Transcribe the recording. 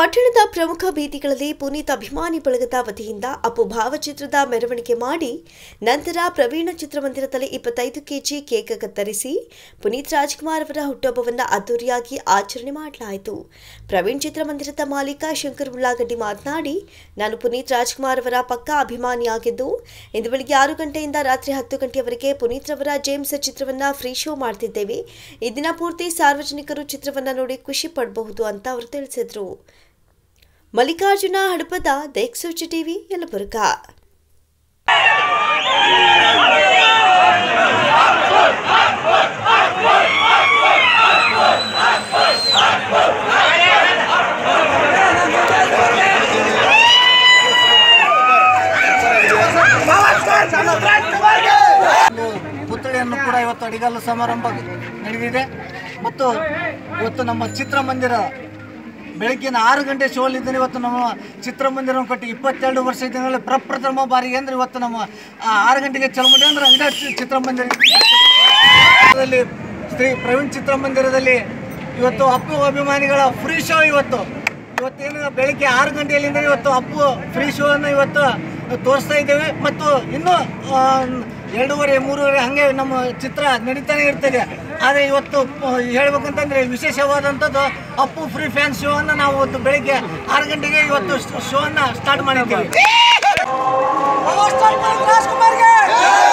ಪಟ್ಟಣದ ಪ್ರಮುಖ ಬೀದಿಗಳಲ್ಲಿ ಪುನೀತ್ ಅಭಿಮಾನಿ ಬಳಗದ ವತಿಯಿಂದ ಅಪ್ಪು ಭಾವಚಿತ್ರದ ಮೆರವಣಿಗೆ ಮಾಡಿ ನಂತರ ಪ್ರವೀಣ ಚಿತ್ರಮಂದಿರದಲ್ಲಿ ಇಪ್ಪತ್ತೈದು ಕೆಜಿ ಕೇಕ್ ಕತ್ತರಿಸಿ ಪುನೀತ್ ರಾಜ್ಕುಮಾರ್ ಅವರ ಹುಟ್ಟುಹಬ್ಬವನ್ನು ಅದ್ದೂರಿಯಾಗಿ ಆಚರಣೆ ಮಾಡಲಾಯಿತು ಪ್ರವೀಣ್ ಚಿತ್ರಮಂದಿರದ ಮಾಲೀಕ ಶಂಕರ್ ಉಳ್ಳಾಗಡ್ಡಿ ಮಾತನಾಡಿ ನಾನು ಪುನೀತ್ ರಾಜ್ಕುಮಾರ್ ಅವರ ಪಕ್ಕಾ ಅಭಿಮಾನಿಯಾಗಿದ್ದು ಇಂದು ಬೆಳಿಗ್ಗೆ ಆರು ಗಂಟೆಯಿಂದ ರಾತ್ರಿ ಹತ್ತು ಗಂಟೆಯವರೆಗೆ ಪುನೀತ್ ರವರ ಜೇಮ್ಸ್ ಚಿತ್ರವನ್ನ ಫ್ರೀ ಶೋ ಮಾಡ್ತಿದ್ದೇವೆ ಈ ದಿನ ಪೂರ್ತಿ ಸಾರ್ವಜನಿಕರು ಚಿತ್ರವನ್ನ ನೋಡಿ ಖುಷಿ ಪಡಬಹುದು ಅಂತ ಅವರು ತಿಳಿಸಿದರು ಮಲ್ಲಿಕಾರ್ಜುನ ಹಡಪದ ದೇಕ್ಸೂಚಿ ಟಿವಿ ಯಲಬುರ್ಗ ಒಂದು ಪುತ್ಥಳಿಯನ್ನು ಕೂಡ ಇವತ್ತು ಅಡಿಗಲ್ಲು ಸಮಾರಂಭ ನಡೆದಿದೆ ಮತ್ತು ಇವತ್ತು ನಮ್ಮ ಚಿತ್ರಮಂದಿರ ಬೆಳಗ್ಗಿನ ಆರು ಗಂಟೆ ಶೋಲಿದ್ದೇನೆ ಇವತ್ತು ನಮ್ಮ ಚಿತ್ರಮಂದಿರವನ್ನು ಕಟ್ಟಿ ಇಪ್ಪತ್ತೆರಡು ವರ್ಷ ದಿನಗಳಲ್ಲಿ ಪ್ರಪ್ರಥಮ ಬಾರಿಗೆ ಅಂದ್ರೆ ಇವತ್ತು ನಮ್ಮ ಆ ಆರು ಗಂಟೆಗೆ ಚಲಮುಡಿ ಅಂದ್ರೆ ಇಡೀ ಚಿ- ಚಿತ್ರಮಂದಿರದಲ್ಲಿ ಶ್ರೀ ಪ್ರವೀಣ್ ಚಿತ್ರಮಂದಿರದಲ್ಲಿ ಇವತ್ತು ಅಪ್ಪು ಅಭಿಮಾನಿಗಳ ಫ್ರೀ ಶೋ ಇವತ್ತು ಇವತ್ತೇನು ಬೆಳಿಗ್ಗೆ ಆರು ಗಂಟೆಯಲ್ಲಿಂದ ಇವತ್ತು ಅಪ್ಪು ಫ್ರೀ ಶೋ ಅನ್ನು ಇವತ್ತು ತೋರಿಸ್ತಾ ಇದ್ದೇವೆ ಮತ್ತು ಇನ್ನೂ ಆ, ಎರಡೂವರೆ ಮೂರುವರೆ ಹಾಗೆ ನಮ್ಮ ಚಿತ್ರ ನಡೀತಾನೆ ಇರ್ತದೆ ಆದರೆ ಇವತ್ತು ಆ, ಹೇಳ್ಬೇಕಂತಂದ್ರೆ ವಿಶೇಷವಾದಂಥದ್ದು ಅಪ್ಪು ಫ್ರೀ ಫ್ಯಾನ್ ಶೋ ಅನ್ನು ನಾವು ಇವತ್ತು ಬೆಳಿಗ್ಗೆ ಆರು ಗಂಟೆಗೆ ಇವತ್ತು ಶೋ ಅನ್ನ ಸ್ಟಾರ್ಟ್ ಮಾಡಿದ್ದೀವಿ ರಾಜ್ಕುಮಾರ್ಗೆ